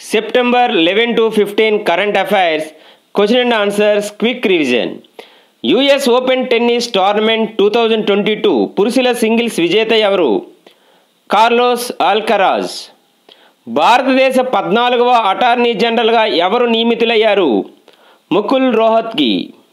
September eleven to fifteen current affairs question and answers quick revision US Open tennis tournament two thousand twenty two పురుషుల సింగిల్స్ విజేత ఎవరు Carlos ఆల్కరాజ్ భారతదేశ పద్నాలుగవ attorney జనరల్గా ఎవరు నియమితులయ్యారు ముకుల్ రోహత్గి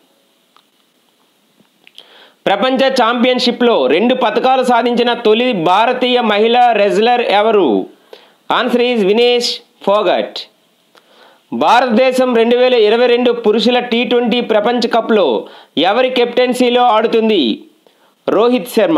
ప్రపంచ ఛాంపియన్షిప్లో రెండు పథకాలు సాధించిన తొలి భారతీయ మహిళా రెజ్లర్ ఎవరు ఆన్సర్ ఈజ్ వినేష్ ఫోగట్ భారతదేశం రెండు వేల ఇరవై రెండు పురుషుల టీ ట్వంటీ ప్రపంచ కప్లో ఎవరి కెప్టెన్సీలో ఆడుతుంది రోహిత్ శర్మ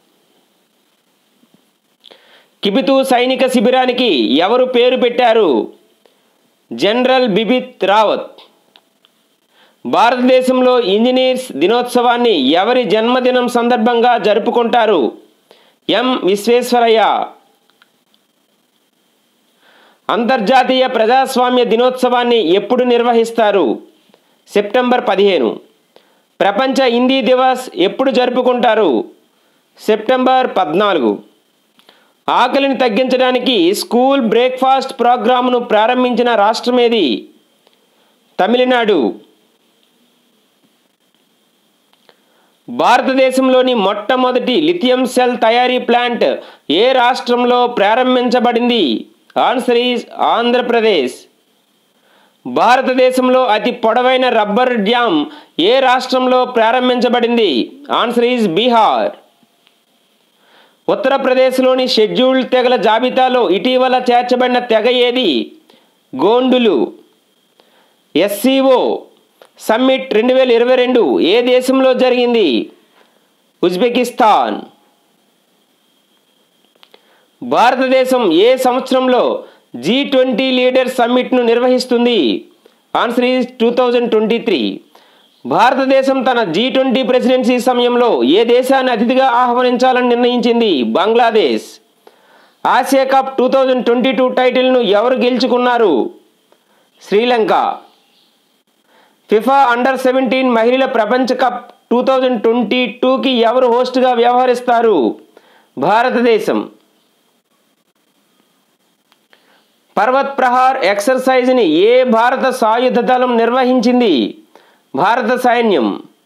కిబితు సైనిక శిబిరానికి ఎవరు పేరు పెట్టారు జనరల్ బిపిత్ రావత్ భారతదేశంలో ఇంజనీర్స్ దినోత్సవాన్ని ఎవరి జన్మదినం సందర్భంగా జరుపుకుంటారు ఎం విశ్వేశ్వరయ్య అంతర్జాతీయ ప్రజాస్వామ్య దినోత్సవాన్ని ఎప్పుడు నిర్వహిస్తారు సెప్టెంబర్ పదిహేను ప్రపంచ హిందీ దివస్ ఎప్పుడు జరుపుకుంటారు సెప్టెంబర్ పద్నాలుగు ఆకలిని తగ్గించడానికి స్కూల్ బ్రేక్ఫాస్ట్ ప్రోగ్రామ్ను ప్రారంభించిన రాష్ట్రం ఏది తమిళనాడు భారతదేశంలోని మొట్టమొదటి లిథియం సెల్ తయారీ ప్లాంట్ ఏ రాష్ట్రంలో ప్రారంభించబడింది ఆన్సర్ ఈజ్ ఆంధ్రప్రదేశ్ భారతదేశంలో అతి పొడవైన రబ్బర్ డ్యామ్ ఏ రాష్ట్రంలో ప్రారంభించబడింది ఆన్సర్ ఈజ్ బీహార్ ఉత్తరప్రదేశ్లోని షెడ్యూల్డ్ తెగల జాబితాలో ఇటీవల చేర్చబడిన తెగ ఏది గోండులు ఎస్సీఓ సమ్మిట్ రెండు వేల ఇరవై రెండు ఏ దేశంలో జరిగింది ఉజ్బెకిస్తాన్ భారతదేశం ఏ సంవత్సరంలో జీ ట్వంటీ లీడర్ సమ్మిట్ను నిర్వహిస్తుంది answer is two thousand twenty three భారతదేశం తన జీ ట్వంటీ ప్రెసిడెన్సీ సమయంలో ఏ దేశాన్ని అతిథిగా ఆహ్వానించాలని నిర్ణయించింది Bangladesh Asia cup two thousand twenty two టైటిల్ను ఎవరు గెలుచుకున్నారు శ్రీలంక ఫిఫా అండర్ సెవెంటీన్ మహిళల ప్రపంచ కప్ టూ థౌజండ్ ట్వంటీ టూకి ఎవరు హోస్ట్గా వ్యవహరిస్తారు భారతదేశం పర్వత్ ప్రహార్ ఎక్సర్సైజ్ని ఏ భారత సాయుధ దళం నిర్వహించింది భారత సైన్యం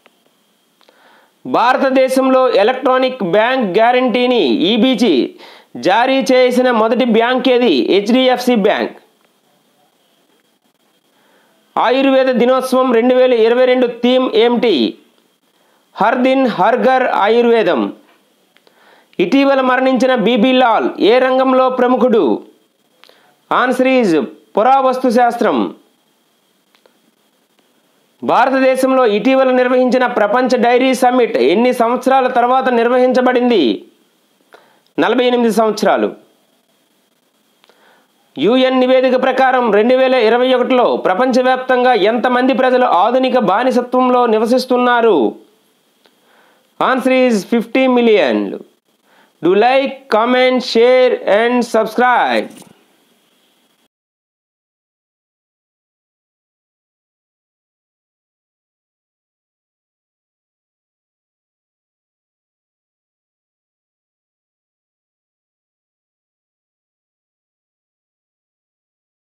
భారతదేశంలో ఎలక్ట్రానిక్ బ్యాంక్ గ్యారంటీని ఈబీజీ జారీ చేసిన మొదటి బ్యాంక్ ఏది హెచ్డిఎఫ్సి బ్యాంక్ ఆయుర్వేద దినోత్సవం రెండు వేల ఇరవై రెండు థీమ్ ఏమిటి హర్ దిన్ హర్ ఘర్ ఆయుర్వేదం ఇటీవల మరణించిన బీబీ లాల్ ఏ రంగంలో ప్రముఖుడు ఆన్సర్ ఈజ్ పురావస్తు శాస్త్రం భారతదేశంలో ఇటీవల నిర్వహించిన ప్రపంచ డైరీ సమ్మిట్ ఎన్ని సంవత్సరాల తర్వాత నిర్వహించబడింది నలభై ఎనిమిది సంవత్సరాలు యుఎన్ నివేదిక ప్రకారం రెండు వేల ఇరవై ఒకటిలో ప్రపంచవ్యాప్తంగా ఎంతమంది ప్రజలు ఆధునిక బానిసత్వంలో నివసిస్తున్నారు answer is fifty million do like comment share and subscribe